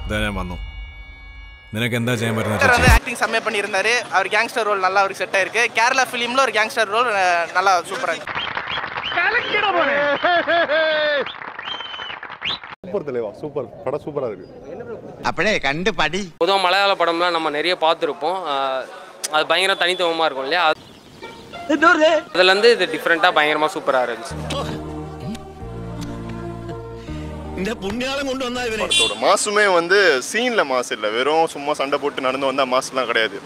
ഇതാ ഞാൻ വന്നു നിനക്ക് എന്താ ചെയ്യാൻ പറ്റുന്ന சார் வந்து ஆக்டிங் செம்மையாக பண்ணியிருந்தாரு அவர் கேங்ஸ்டர் ரோல் நல்லா அவருக்கு செட் ஆயிருக்கு கேரளா ஃபிலிமில் ஒரு கேங்ஸ்டர் ரோல் நல்லா சூப்பராக இருக்கு சூப்பர் தலைவா சூப்பர் படம் சூப்பரா இருக்கு அப்படியே கண்டு படி பொதுவாக மலையாள படம்லாம் நம்ம நிறைய பார்த்துருப்போம் ஆஹ் அது பயங்கர தனித்துவமாக இருக்கும் இல்லையா அதுலேருந்து இது டிஃப்ரெண்ட்டாக பயங்கரமாக சூப்பராக இருந்துச்சு இந்த புண்ணியாலம் கொண்டு வந்தா இவனே படத்தோட மாசுமே வந்து சீன்ல மாசு இல்ல வெறும் சும்மா சண்டை போட்டு நடந்து வந்தா மாசுலாம் கிடையாது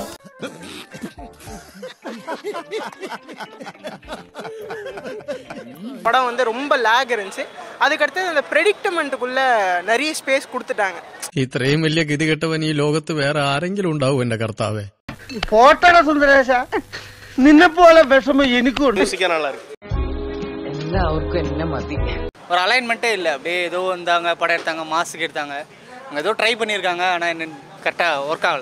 படம் வந்து ரொம்ப லேக் இருந்துச்சு அதுக்கடுத்து அந்த ப்ரெடிக்டமெண்ட்டுக்குள்ளே நிறைய ஸ்பேஸ் கொடுத்துட்டாங்க ഇത്രയും വലിയ ഗതികെട്ടവൻ ഈ ലോകത്ത് വേറെ ആരെങ്കിലും ഉണ്ടാവും എന്റെ കർത്താവേ പോട്ടട സുന്ദരേശ നിന്നെ പോലെ വിഷമം എനിക്കും மியூசிக்காக நல்லா இருக்கு എല്ലാവർക്കും എന്നെ മതി ஒரு அலைன்மெண்ட்டே இல்லை அப்படியே ஏதோ வந்தாங்க படம் எடுத்தாங்க மாசுக்கு எடுத்தாங்க அவங்க ஏதோ ட்ரை பண்ணியிருக்காங்க ஆனால் என்ன கரெக்டாக ஒர்க் ஆகலை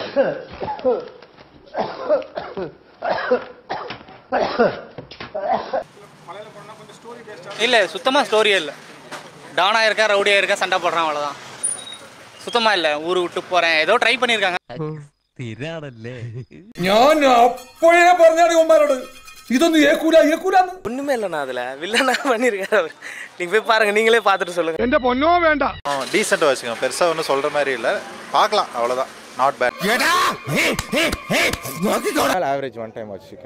இல்லை சுத்தமாக ஸ்டோரியே இல்லை டானாக இருக்கா ரவுடியாக இருக்கா சண்டை போடுறான் அவ்வளோதான் சுத்தமாக இல்லை ஊர் விட்டு போகிறேன் ஏதோ ட்ரை பண்ணியிருக்காங்க ഞാൻ അപ്പോഴേ പറഞ്ഞാടി ഉമ്മാരോട് ഇതൊന്നും ഏക്കൂല ഏക്കൂലെന്ന് ஒன்றுமே இல்லைண்ணா அதில் வில்லனா பண்ணியிருக்காரு அவர் நீங்கள் போய் பாருங்கள் நீங்களே பார்த்துட்டு சொல்லுங்கள் எந்த பொண்ணோ வேண்டாம் டீசெண்டா வச்சுக்கோங்க பெருசா ஒன்றும் சொல்ற மாதிரி இல்ல பார்க்கலாம் அவ்வளவுதான் not bad average one time watch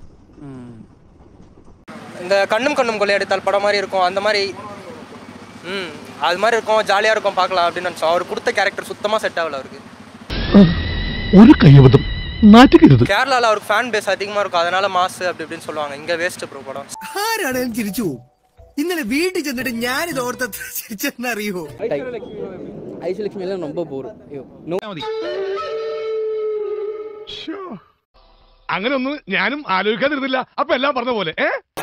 இந்த கண்ணும் கண்ணும் கொள்ளையடித்தால் படம் மாதிரி இருக்கும் அந்த மாதிரி ம் அது மாதிரி இருக்கும் ஜாலியாக இருக்கும் பார்க்கலாம் அப்படின்னு நினச்சோம் அவர் கொடுத்த கேரக்டர் சுத்தமாக செட் ஆகல அவருக்கு ഒരു കയ്യബദ്ധം നാറ്റുകരുത് கேரளாவில் அவருக்கு ஃபேன் பேஸ் அதிகமாக இருக்கும் அதனால மாசு அப்படி இப்படின்னு சொல்லுவாங்க இங்கே வேஸ்ட் ப்ரோ படம் ആരാണേലും ചിരിച്ചു പോകും. ഇന്നലെ വീട്ടിൽ ചെന്നിട്ട് ഞാനിത് ഓർത്ത ചിരിച്ചെന്നറിയോ ஐஸ்வலட்சுமி எல்லாம் ரொம்ப போர் അങ്ങനെ ഒന്നും ഞാനും ആലോചിക്കാതിരുന്നില്ല അപ്പൊ എല്ലാം പറഞ്ഞ പോലെ ഏ